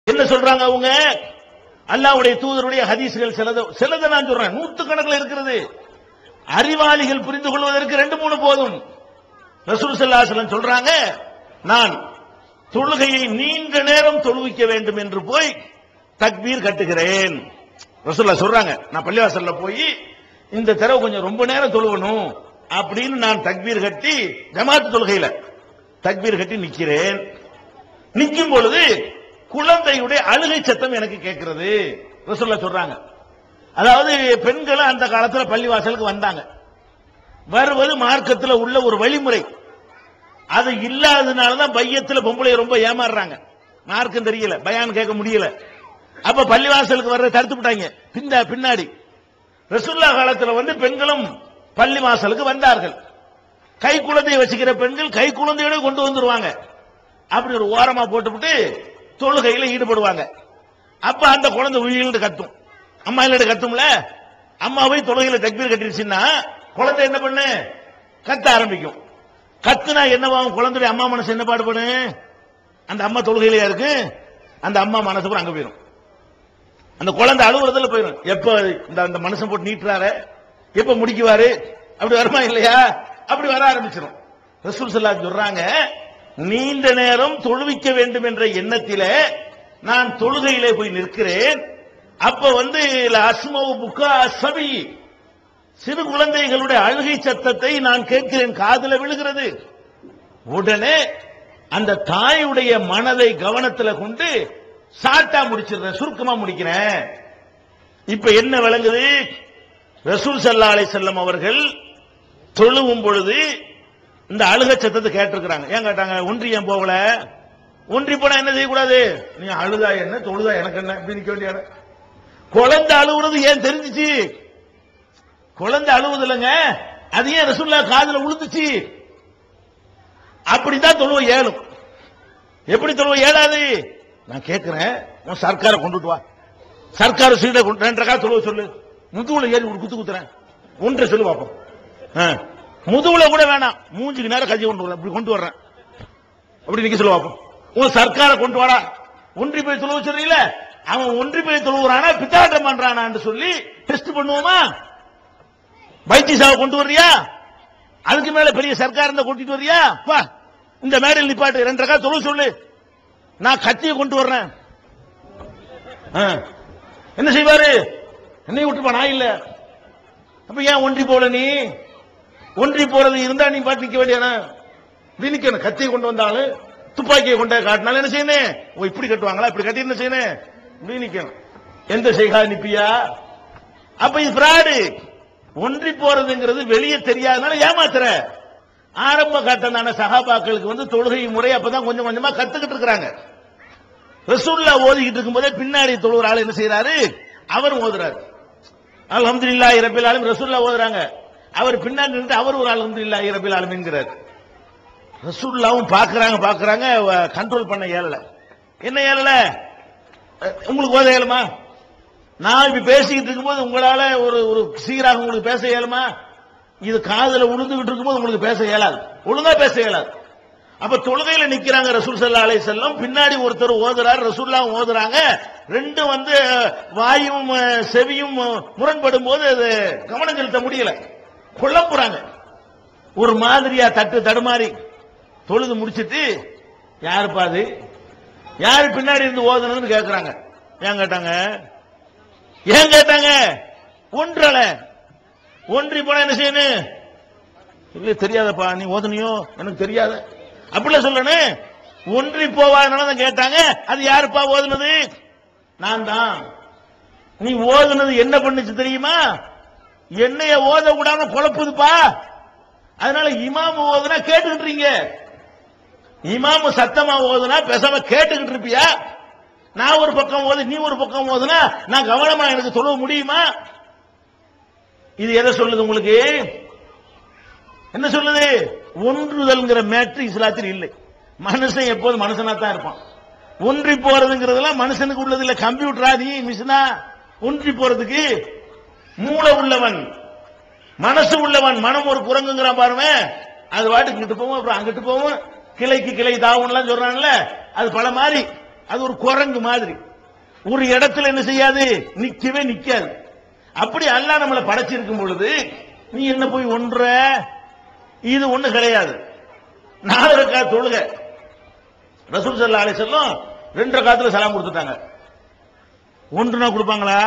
என்ன சொல்றாங்க அவங்க அல்லாஹ்வுடைய தூதருடைய ஹதீஸ்கள் சிலது சிலதை நான் சொல்றேன் நூத்துக்கணக்கில் இருக்கிறது அறிவாளிகள் புரிந்து கொள்வதற்கு ரெண்டு மூணு போதும் ரசூல் ஸல்லல்லாஹு அலைஹி வஸல்லம் சொல்றாங்க நான் தொழுகையை நீண்ட நேரம் தொழுவிக்க வேண்டும் என்று போய் தக்பீர் கட்டுகிறேன் ரசூல்லா சொல்றாங்க நான் பள்ளிவாசல்ல போய் இந்த தடவை கொஞ்சம் ரொம்ப நேரம் தொழுவணும் அப்படின்னு நான் தக்பீர் கட்டி ஜமாத் தொழுகையில தக்பீர் கட்டி நிக்கிறேன் நிக்கும் பொழுது குழந்தையுடைய அழுகை சத்தம் எனக்கு கேட்கிறது ரசூல்லா சொல்றாங்க அதாவது பெண்கள் அந்த காலத்துல பள்ளிவாசலுக்கு வந்தாங்க வருவது மார்க்கத்துல உள்ள ஒரு வழிமுறை அது இல்லாததுனால தான் பையத்துல பொம்பளை ரொம்ப ஏமாறுறாங்க மார்க்கம் தெரியல பயான் கேட்க முடியல அப்ப பள்ளிவாசலுக்கு வர்ற தடுத்து விட்டாங்க பின்ன பின்னாடி ரசுல்லா காலத்துல வந்து பெண்களும் பள்ளிவாசலுக்கு வந்தார்கள் கை குழந்தையை வச்சுக்கிற பெண்கள் கை குழந்தையோட கொண்டு வந்துருவாங்க அப்படி ஒரு ஓரமா போட்டுவிட்டு தொழுகையில ஈடுபடுவாங்க அப்ப அந்த குழந்தை உயிரிட்டு கத்தும் அம்மா இல்ல கத்தும்ல அம்மா போய் தொழுகையில தக்பீர் கட்டிருச்சுன்னா குழந்தை என்ன பண்ணு கத்த ஆரம்பிக்கும் கத்துனா என்னவாகும் குழந்தைய அம்மா மனசு என்ன பாடுபடு அந்த அம்மா தொழுகையிலேயே இருக்கு அந்த அம்மா மனசு கூட அங்க போயிடும் அந்த குழந்தை அழுகுறதுல போயிடும் எப்ப இந்த அந்த மனுஷன் போட்டு நீட்டுறாரு எப்ப முடிக்குவாரு அப்படி வருமா இல்லையா அப்படி வர ஆரம்பிச்சிடும் ரசூல் சல்லா சொல்றாங்க நீண்ட நேரம் தொழுவிக்க வேண்டும் என்ற எண்ணத்திலே நான் தொழுகையிலே போய் நிற்கிறேன் அப்ப வந்து அஸ்மவு புக்கா சபி சிறு குழந்தைகளுடைய அழுகை சத்தத்தை நான் கேட்கிறேன் காதுல விழுகிறது உடனே அந்த தாயுடைய மனதை கவனத்துல கொண்டு சாட்டா முடிச்சிடுறேன் சுருக்கமா முடிக்கிறேன் இப்ப என்ன விளங்குது ரசூல் சல்லா அலை செல்லம் அவர்கள் தொழுவும் பொழுது இந்த அழுக சத்தத்தை கேட்டிருக்கிறாங்க ஏன் கேட்டாங்க ஒன்றி ஏன் போகல ஒன்றி போனா என்ன செய்யக்கூடாது நீ அழுதா என்ன தொழுதா எனக்கு என்ன இப்படி நிக்க வேண்டிய குழந்தை அழுகுறது ஏன் தெரிஞ்சிச்சு குழந்தை அழுவுது இல்லைங்க அது ஏன் ரசூல்லா காதுல விழுந்துச்சு அப்படித்தான் தொழுவ ஏழும் எப்படி தொழுவ ஏழாது நான் கேட்கிறேன் உன் சர்க்காரை கொண்டுட்டு வா சர்க்கார் சீடை கொண்டு ரெண்டரை தொழுவ சொல்லு முதுகுல ஏறி ஒரு குத்து குத்துறேன் ஒன்றை சொல்லு பார்ப்போம் ஆ. முதுகுல கூட வேணாம் மூஞ்சுக்கு நேரம் கஞ்சி கொண்டு வரேன் இப்படி கொண்டு வர்றேன் அப்படி நிக்க சொல்லு பார்ப்போம் உன் சர்க்காரை கொண்டு வாடா ஒன்றி போய் தொழுவ சொல்றீங்களே அவன் ஒன்றி போய் தொழுவுறானா பித்தாட்டம் பண்றானான்னு சொல்லி டெஸ்ட் பண்ணுவோமா வைத்தியசாவை கொண்டு வர்றியா அதுக்கு மேல பெரிய சர்க்கார் இருந்தா கூட்டிட்டு வர்றியா வா இந்த மேடையில் நிப்பாட்டு ரெண்டு ரகா தொழில் சொல்லு நான் கத்தியை கொண்டு வர்றேன் ஆ. என்ன செய்வாரு என்னை விட்டுப்பா நான் இல்ல அப்ப ஏன் ஒன்றி போல நீ ஒன்றி போறது இருந்தா நீ பாட்டு நிக்க வேண்டியானா இப்படி நிக்கணும் கத்தியை கொண்டு வந்தாலும் துப்பாக்கியை கொண்டு காட்டினாலும் என்ன செய்யணும் ஓ இப்படி கட்டுவாங்களா இப்படி கட்டி என்ன செய்யணும் இப்படி நிக்கணும் எந்த செய்கா நிப்பியா அப்ப இது பிராடு ஒன்றி போறதுங்கிறது வெளியே தெரியாதனால ஏமாத்துற ஆரம்ப கட்டமான சகாபாக்களுக்கு வந்து தொழுகை முறை அப்பதான் கொஞ்சம் கொஞ்சமா கத்துக்கிட்டு இருக்கிறாங்க ரசூல்லா ஓதிக்கிட்டு இருக்கும்போதே பின்னாடி தொழுகிற ஆள் என்ன செய்யறாரு அவர் ஓதுறாரு அல்ஹம்துலில்லாஹி ரபில் ஆலமீன் ரசூல்லா ஓதுறாங்க அவர் பின்னாடி நின்று அவர் ஒரு அல்ஹம்துலில்லாஹி ரபில் ஆலமீன்ங்கிறார் ரசூல்லாவும் பாக்குறாங்க பாக்குறாங்க கண்ட்ரோல் பண்ண இயலல என்ன இயலல அஹ், உங்களுக்கு ஓத இயலுமா நான் இப்ப பேசிக்கிட்டு இருக்கும்போது உங்களால ஒரு ஒரு சீராக உங்களுக்கு பேச இயலுமா இது காதுல உளுந்துகிட்டு இருக்கும்போது உங்களுக்கு பேச இயலாது ஒழுங்கா பேச இயலாது அப்ப தொழுகையில நிக்கிறாங்க ரசூல் சல்லா அலை செல்லம் பின்னாடி ஒருத்தர் ஓதுறாரு ரசூல்லாவும் ஓதுறாங்க ரெண்டும் வந்து வாயும் அஹ், செவியும் அஹ், முரண்படும் போது அது கவனம் செலுத்த முடியல குழப்புறாங்க ஒரு மாதிரியா தட்டு தடுமாறி தொழுது முடிச்சிட்டு யாருப்பா அது யாரு பின்னாடி இருந்து ஓதுனதுன்னு கேக்குறாங்க ஏன் கேட்டாங்க ஏன் கேட்டாங்க ஒன்றல ஒன்றி போனா என்ன செய்யணும் இல்ல தெரியாதப்பா நீ ஓதுனியோ எனக்கு தெரியாத அப்படிலாம் சொல்லணும் ஒன்றி போவாதனால தான் கேட்டாங்க அது யாருப்பா ஓதுனது நான் தான் நீ ஓதுனது என்ன பண்ணுச்சு தெரியுமா என்னைய ஓத விடாம குழப்புதுப்பா அதனால இமாம் ஓதுனா கேட்டுக்கிட்டு இருக்கீங்க இமாம் சத்தமா ஓதுனா பேசாம கேட்டுக்கிட்டு இருப்பியா நான் ஒரு பக்கம் ஓது நீ ஒரு பக்கம் ஓதுனா நான் கவனமா எனக்கு தொழுவ முடியுமா இது எதை சொல்லுது உங்களுக்கு என்ன சொல்லுது ஒன்றுதல்ங்கிற மேட்ரு இஸ்லாத்தில் இல்லை மனுஷன் எப்போதும் மனுஷனா தான் இருப்பான் ஒன்றி போறதுங்கிறதெல்லாம் மனுஷனுக்கு உள்ளது இல்ல கம்ப்யூட்டரா நீ மிஷினா ஒன்றி போறதுக்கு மூளை உள்ளவன் மனசு உள்ளவன் மனம் ஒரு குரங்குங்கிறான் பாருங்க அது வாட்டுக்கு இங்கிட்டு போவோம் அப்புறம் அங்கிட்டு போவோம் கிளைக்கு கிளை தாவும்லாம் சொல்றான்ல அது பல மாதிரி அது ஒரு குரங்கு மாதிரி ஒரு இடத்துல என்ன செய்யாது நிக்கவே நிக்காது அப்படி அல்லாஹ் நம்மளை படைச்சிருக்கும் பொழுது நீ என்ன போய் ஒன்ற இது ஒண்ணு கிடையாது நாலு ரக்கா தொழுக ரசூல் சல்லா அலி செல்லம் ரெண்டு ரக்காத்துல சலாம் கொடுத்துட்டாங்க ஒன்றுனா கொடுப்பாங்களா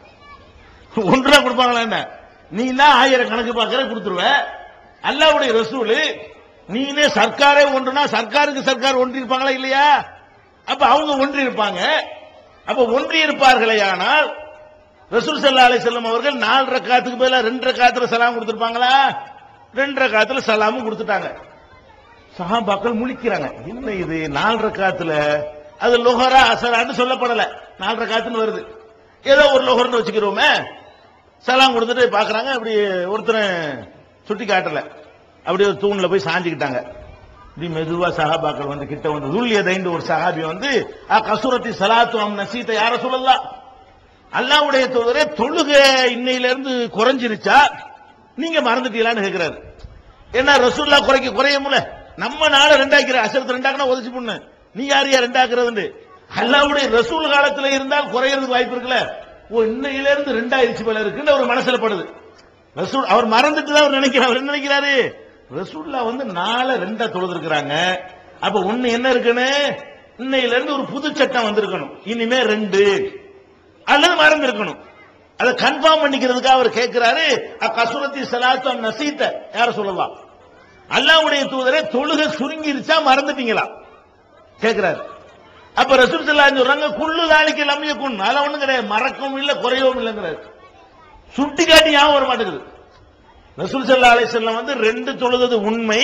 ஒன்றுனா கொடுப்பாங்களா என்ன நீ தான் ஆயிரம் கணக்கு பார்க்கற கொடுத்துருவ அல்லாவுடைய ரசூல் நீனே சர்க்காரே ஒன்றுனா சர்க்காருக்கு சர்க்கார் ஒன்றி இருப்பாங்களா இல்லையா அப்ப அவங்க ஒன்றி இருப்பாங்க அப்ப ஒன்றி இருப்பார்களே ஆனால் ரசூல் சல்லா அலி செல்லம் அவர்கள் நாலு ரக்காத்துக்கு பதிலா ரெண்டு ரக்காத்துல சலாம் கொடுத்திருப்பாங்களா ரெண்டு ரக்காத்துல சலாமும் கொடுத்துட்டாங்க சஹாபாக்கள் முழிக்கிறாங்க என்ன இது நாலு ரக்காத்துல அது லொஹரா அசரான்னு சொல்லப்படல நாலு ரக்காத்துன்னு வருது ஏதோ ஒரு லொஹர்னு வச்சுக்கிறோமே சலாம் கொடுத்துட்டு பாக்குறாங்க அப்படி ஒருத்தனை சுட்டி காட்டல அப்படி ஒரு தூண்ல போய் சாஞ்சுக்கிட்டாங்க இப்படி மெதுவா சஹாபாக்கள் வந்து கிட்ட வந்து துல்லிய தைண்டு ஒரு சஹாபி வந்து ஆ கசுரத்தி சலாத்து அம் நசீத்தை யார சொல்லலாம் அல்லாவுடைய தூதரே தொழுக இன்னையில இருந்து குறைஞ்சிருச்சா நீங்க மறந்துட்டீங்களான்னு கேக்குறாரு என்ன ரசூல்லா குறைக்க குறையும்ல நம்ம நாள ரெண்டாக்கிற அசரத்து ரெண்டாக்கினா உதச்சு பொண்ணு நீ யார் யார் ரெண்டாக்குறதுன்னு அல்லாவுடைய ரசூல் காலத்துல இருந்தால் குறையறதுக்கு வாய்ப்பு இருக்குல்ல ஓ இன்னையில இருந்து ரெண்டாயிருச்சு போல இருக்குன்னு அவர் மனசுல படுது ரசூல் அவர் மறந்துட்டு தான் அவர் நினைக்கிறார் அவர் என்ன நினைக்கிறாரு ரசூல்லா வந்து நாளை ரெண்டா தொழுதுருக்கிறாங்க அப்ப ஒண்ணு என்ன இருக்குன்னு இன்னையில இருந்து ஒரு புது சட்டம் வந்திருக்கணும் இனிமே ரெண்டு அல்லது மறந்திருக்கணும் அதை கன்ஃபார்ம் பண்ணிக்கிறதுக்காக அவர் கேட்கிறாரு கசுரத்தி சலாத்தம் நசீத்த யார சொல்லலாம் அல்லாவுடைய தூதரே தொழுகை சுருங்கிருச்சா மறந்துட்டீங்களா கேட்கிறாரு அப்ப ரசூல் சல்லா சொல்றாங்க குள்ளு நாளைக்கு லம்மிய குன் அதெல்லாம் ஒண்ணும் கிடையாது மறக்கவும் இல்ல குறையவும் இல்லைங்கிறாரு சுட்டி காட்டி ஞாபகம் வர மாட்டேங்குது ரசூல் சல்லா அலிசல்லம் வந்து ரெண்டு தொழுது உண்மை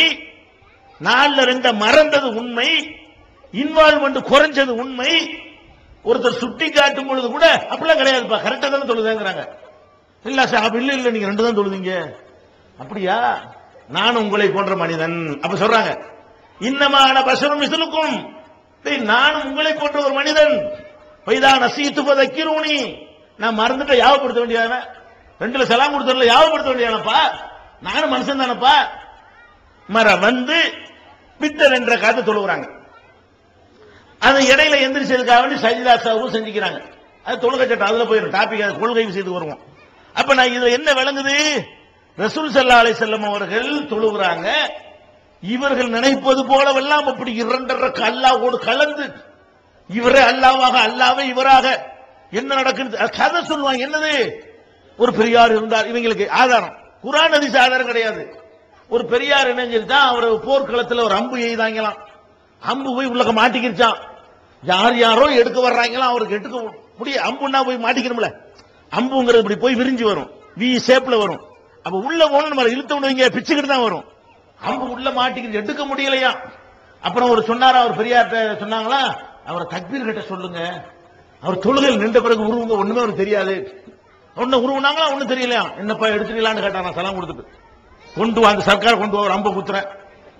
நாலுல ரெண்ட மறந்தது உண்மை இன்வால்மெண்ட் குறைஞ்சது உண்மை ஒருத்தர் சுட்டி காட்டும் பொழுது கூட அப்படிலாம் கிடையாதுப்பா கரெக்டா தானே தொழுதாங்கிறாங்க இல்ல சாப் இல்ல இல்ல நீங்க ரெண்டு தான் தொழுதீங்க அப்படியா நான் உங்களை போன்ற மனிதன் அப்ப சொல்றாங்க இன்னமான பசரும் மிசலுக்கும் டேய், நானும் உங்களை போன்ற ஒரு மனிதன் பைதான் நசீத்து பதக்கிரூனி நான் மறந்துட்ட யாவப்படுத்த வேண்டியதானே ரெண்டுல சலாம் கொடுத்தல யாவப்படுத்த வேண்டியதானப்பா நானும் மனுஷன் தானப்பா மர வந்து பித்த ரெண்டரை காத்து தொழுகிறாங்க அது இடையில எந்திரிச்சதுக்காக வேண்டி சஜிதா சாவும் செஞ்சுக்கிறாங்க அது தொழுகை சட்டம் அதுல போயிடும் டாபிக் அது கொள்கை விஷயத்துக்கு வருவோம் அப்ப நான் இதுல என்ன விளங்குது ரசூல் சல்லா அலை செல்லம் அவர்கள் தொழுகிறாங்க இவர்கள் நினைப்பது போலவெல்லாம் அப்படி இரண்டரை அல்லாவோடு கலந்து இவரே அல்லாவாக அல்லாவே இவராக என்ன நடக்குது அது கதை சொல்லுவாங்க என்னது ஒரு பெரியார் இருந்தார் இவங்களுக்கு ஆதாரம் குரான் அதிச ஆதாரம் கிடையாது ஒரு பெரியார் இணைஞ்சிருச்சான் அவர் போர்க்களத்துல ஒரு அம்பு எய்தாங்களாம் அம்பு போய் உள்ளக்க மாட்டிக்கிருச்சான் யார் யாரோ எடுக்க வர்றாங்களாம் அவருக்கு எடுக்க முடிய அம்புன்னா போய் மாட்டிக்கணும்ல அம்புங்கிறது இப்படி போய் விரிஞ்சு வரும் வி ஷேப்ல வரும் அப்ப உள்ள போன நம்ம இழுத்த விடுவீங்க பிச்சுக்கிட்டு தான் வரும் அம்பு உள்ள மாட்டிக்கிட்டு எடுக்க முடியலையா அப்புறம் ஒரு சொன்னாரா அவர் பெரியார்ட்ட சொன்னாங்களா அவரை தக்பீர் கிட்ட சொல்லுங்க அவர் தொழுகையில் நின்ற பிறகு உருவுங்க ஒண்ணுமே அவருக்கு தெரியாது ஒண்ணு உருவுனாங்களா ஒண்ணும் தெரியலையா என்னப்பா எடுத்துக்கலான்னு கேட்டான் நான் சலாம் கொடுத்துட்டு கொண்டு வா அந்த சர்க்கார் கொண்டு வா ஒரு அம்பை குத்துறேன்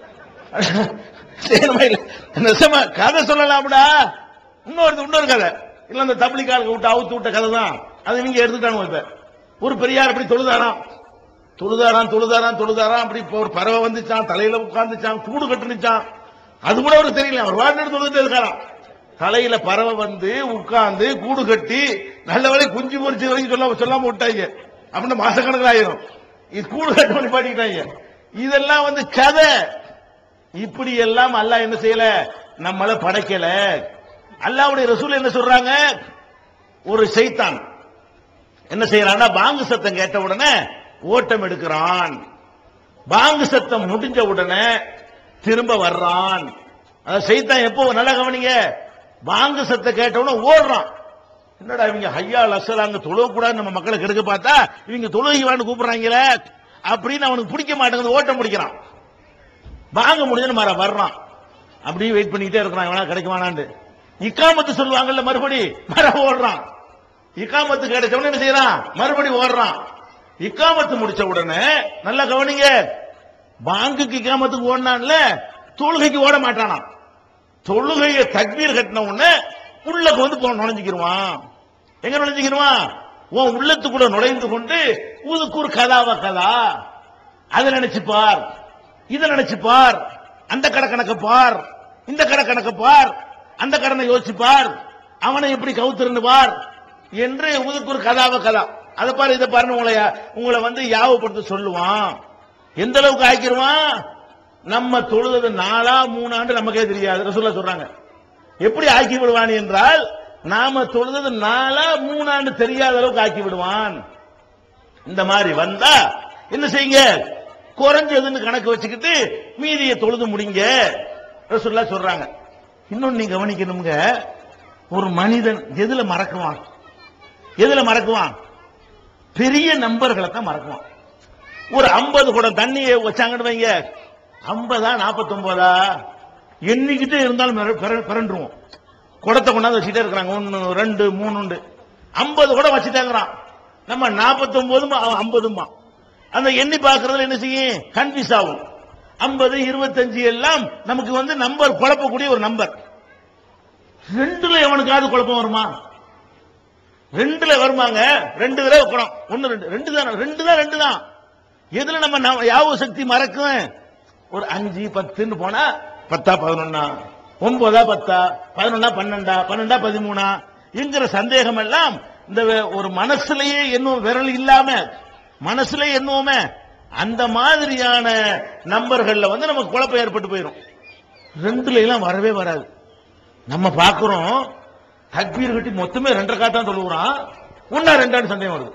சரிம்மா, இல்ல. நிஜமா கதை சொல்லலாம்டா இன்னொரு இன்னொரு கதை இல்ல அந்த தப்ளிக்காலுக்கு விட்டு அவுத்து விட்ட கதை தான் அது இவங்க எடுத்துட்டாங்க இப்ப ஒரு பெரியார் அப்படி தொழுதாராம் தொழுதாராம் தொழுதாராம் தொழுதாராம் அப்படி இப்ப ஒரு பறவை வந்துச்சான் தலையில உட்கார்ந்துச்சான் கூடு கட்டுனுச்சான் அது கூட அவருக்கு தெரியல அவர் வாடினு தொழுதுட்டு இருக்காராம் தலையில பறவை வந்து உட்கார்ந்து கூடு கட்டி நல்ல வேலை குஞ்சு பொறிச்சு வரைக்கும் சொல்ல சொல்லாம விட்டாங்க அப்படின்னு மாசக்கணக்கில் ஆயிரும் இது கூடு கட்டு பண்ணி பாட்டிக்கிட்டாங்க இதெல்லாம் வந்து கதை இப்படி எல்லாம் அல்லாஹ் என்ன செய்யல நம்மள படைக்கல அல்லாஹ்வுடைய ரசூல் என்ன சொல்றாங்க ஒரு சைத்தான் என்ன செய்யறான்னா பாங்கு சத்தம் கேட்ட உடனே ஓட்டம் எடுக்கிறான் பாங்கு சத்தம் முடிஞ்ச உடனே திரும்ப வர்றான் அதாவது சைத்தான் எப்போ நல்லா கவனிங்க பாங்கு சத்தம் கேட்ட உடனே ஓடுறான் என்னடா இவங்க ஹையா லசலாங்க தொழுவக்கூடாது நம்ம மக்களை கெடுக்க பார்த்தா இவங்க தொழுகைவான்னு கூப்பிடுறாங்களே அப்படின்னு அவனுக்கு பிடிக்க மாட்டேங்குது ஓட்டம் பிடிக்கிறான் வாங்க முடியுதுன்னு மாற வர்றான் அப்படியே வெயிட் பண்ணிக்கிட்டே இருக்கிறான் இவனா கிடைக்குமானாண்டு இக்காமத்து சொல்லுவாங்கல்ல மறுபடி மர ஓடுறான் இக்காமத்து கிடைச்ச உடனே என்ன செய்யறான் மறுபடி ஓடுறான் இக்காமத்து முடிச்ச உடனே நல்லா கவனிங்க பாங்குக்கு இக்காமத்துக்கு ஓடினான்ல தொழுகைக்கு ஓட மாட்டானாம் தொழுகையை தக்பீர் கட்டின உடனே உள்ளக்கு வந்து போ நுழைஞ்சுக்கிருவான் எங்க நுழைஞ்சுக்கிருவான் உன் உள்ளத்துக்குள்ள நுழைந்து கொண்டு ஊதுக்கூர் கதாவ கதா அதை நினைச்சு பார் இதை நினைச்சு பார் அந்த கடை கணக்க பார் இந்த கடை கணக்க பார் அந்த கடனை யோசிப்பார் அவனை எப்படி கவுத்திருந்து பார் என்று உனக்கு ஒரு கதாவ கதா அதை பாரு இதை பாருன்னு உங்களை உங்களை வந்து யாவப்படுத்த சொல்லுவான் எந்த அளவுக்கு ஆக்கிடுவான் நம்ம தொழுது நாலா மூணாண்டு நமக்கே தெரியாது ரசூல்லா சொல்றாங்க எப்படி ஆக்கி விடுவான் என்றால் நாம தொழுது நாலா மூணாண்டு தெரியாத அளவுக்கு ஆக்கி விடுவான் இந்த மாதிரி வந்தா என்ன செய்யுங்க குறைஞ்சதுன்னு கணக்கு வச்சுக்கிட்டு மீதியை தொழுது முடிங்க ரசூல்லா சொல்றாங்க இன்னொன்னு நீங்க கவனிக்கணுங்க ஒரு மனிதன் எதுல மறக்குவான் எதுல மறக்குவான் பெரிய நம்பர்களை தான் மறக்குவான் ஒரு 50 குடம் தண்ணியை வச்சாங்கன்னு வைங்க ஐம்பதா நாற்பத்தொன்பதா எண்ணிக்கிட்டே இருந்தாலும் மிர- பிர- பிறண்டுருவோம் குடத்தை கொண்டாந்து வச்சுட்டே இருக்கிறாங்க ஒன்னு ரெண்டு மூணுண்டு ஐம்பது குடம் வச்சுட்டாங்கிறான் நம்ம நாற்பத்தொன்பதும் ஐம்பதுமா அந்த எண்ணி பார்க்கறதுல என்ன செய்யும் கன்ஃபியூஸ் ஆகும் ஐம்பது இருபத்தஞ்சு எல்லாம் நமக்கு வந்து நம்பர் குழப்பக்கூடிய ஒரு நம்பர் ரெண்டுல எவனுக்காவது குழப்பம் வருமா ரெண்டுல வருமாங்க ரெண்டு தடவை குடம் ஒன்னு ரெண்டு ரெண்டு தான் ரெண்டு தான் ரெண்டு தான் எதுல நம்ம ந- யாவு சக்தி மறக்கும் ஒரு அஞ்சு பத்துன்னு போனா பத்தா பதினொன்னா ஒன்பதா பத்தா பதினொன்னா பன்னெண்டா பன்னெண்டா பதிமூணா என்கிற சந்தேகம் எல்லாம் இந்த வே- ஒரு மனசுலயே என்னும் விரல் இல்லாம மனசுல எண்ணுவோமே அந்த மாதிரியான நம்பர்கள்ல வந்து நமக்கு குழப்பம் ஏற்பட்டு போயிடும் ரெண்டுல எல்லாம் வரவே வராது நம்ம பார்க்கிறோம் தக்பீர் கட்டி மொத்தமே ரெண்டரை காத்தான் தொழுகிறான் ஒன்னா ரெண்டாண்டு சந்தேகம் வருது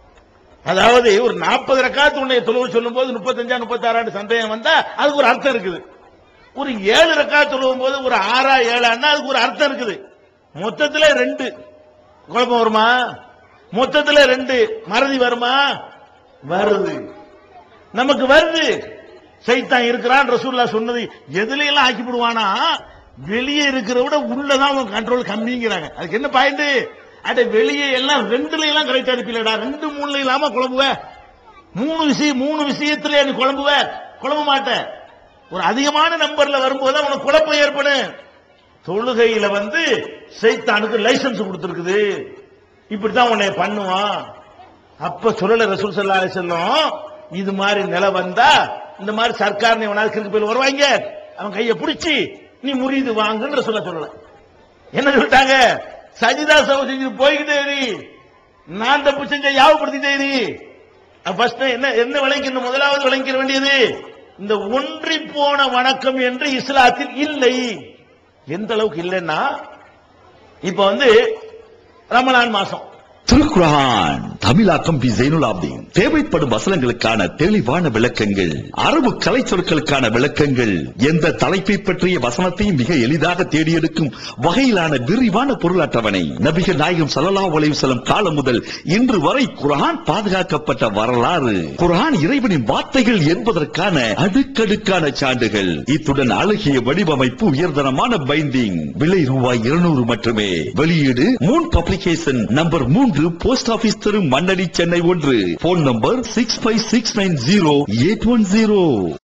அதாவது ஒரு நாற்பது ரக்காத்து உன்னை தொழுவ சொல்லும் போது முப்பத்தஞ்சா முப்பத்தாறாண்டு சந்தேகம் வந்தா அதுக்கு ஒரு அர்த்தம் இருக்குது ஒரு ஏழு ரக்கா தொழுவும் போது ஒரு ஆறா ஏழான்னா அதுக்கு ஒரு அர்த்தம் இருக்குது மொத்தத்துல ரெண்டு குழப்பம் வருமா மொத்தத்துல ரெண்டு மறதி வருமா வருது நமக்கு வருது சைத்தான் இருக்கிறான் ரசூல்லா சொன்னது எதுல எல்லாம் ஆக்கி விடுவானா வெளியே இருக்கிற விட உள்ளதான் அவன் கண்ட்ரோல் கம்மிங்கிறாங்க அதுக்கு என்ன பாயிண்ட் அட வெளியே எல்லாம் ரெண்டுல எல்லாம் கரெக்டா இருப்பீங்களடா ரெண்டு மூணுல இல்லாம குழம்புவ மூணு விஷயம் மூணு விஷயத்துல நீ குழம்புவ குழம்ப மாட்ட ஒரு அதிகமான நம்பர்ல வரும்போது உனக்கு குழப்பம் ஏற்படும் தொழுகையில வந்து சைத்தானுக்கு லைசன்ஸ் கொடுத்திருக்குது இப்படித்தான் உன்னை பண்ணுவான் அப்ப சொல்லல ரசூல் ஸல்லல்லாஹு அலைஹி வஸல்லம் இது மாதிரி நிலை வந்தா இந்த மாதிரி சர்க்கார் எவனாவது கிறுக்கு போய் வருவாங்க அவன் கையை பிடிச்சி நீ முறிது வாங்குன்ற சொல்ல சொல்லல என்ன சொல்லிட்டாங்க சஜிதா சவ செஞ்சு போய்கிட்டே இரு. நான் தப்பு செஞ்ச யாவப்படுத்திட்டே இரு. அப்ப first என்ன என்ன விளங்கிக்கணும் முதலாவது விளங்கிக்க வேண்டியது இந்த ஒன்றி போன வணக்கம் என்று இஸ்லாத்தில் இல்லை எந்த அளவுக்கு இல்லைன்னா இப்ப வந்து ரமலான் மாசம் திருக்குரான் தமிழாக்கம் பி ஜெயினுல் ஆப்தீன் தேவைப்படும் வசனங்களுக்கான தெளிவான விளக்கங்கள் அரபு கலை சொற்களுக்கான விளக்கங்கள் எந்த தலைப்பை பற்றிய வசனத்தையும் மிக எளிதாக தேடி எடுக்கும் வகையிலான விரிவான பொருள் அட்டவணை நபிகள் நாயகம் ஸல்லல்லாஹு அலைஹி வஸல்லம் காலம் முதல் இன்று வரை குர்ஆன் பாதுகாக்கப்பட்ட வரலாறு குர்ஆன் இறைவனின் வார்த்தைகள் என்பதற்கான அடுக்கடுக்கான சான்றுகள் இத்துடன் அழகிய வடிவமைப்பு உயர்தரமான பைண்டிங் விலை ரூபாய் இருநூறு மட்டுமே வெளியீடு மூன் பப்ளிகேஷன் நம்பர் மூன்று போஸ்ட் ஆபீஸ் தெரு மண்ணடி சென்னை ஒன்று phone number six five six nine zero eight one zero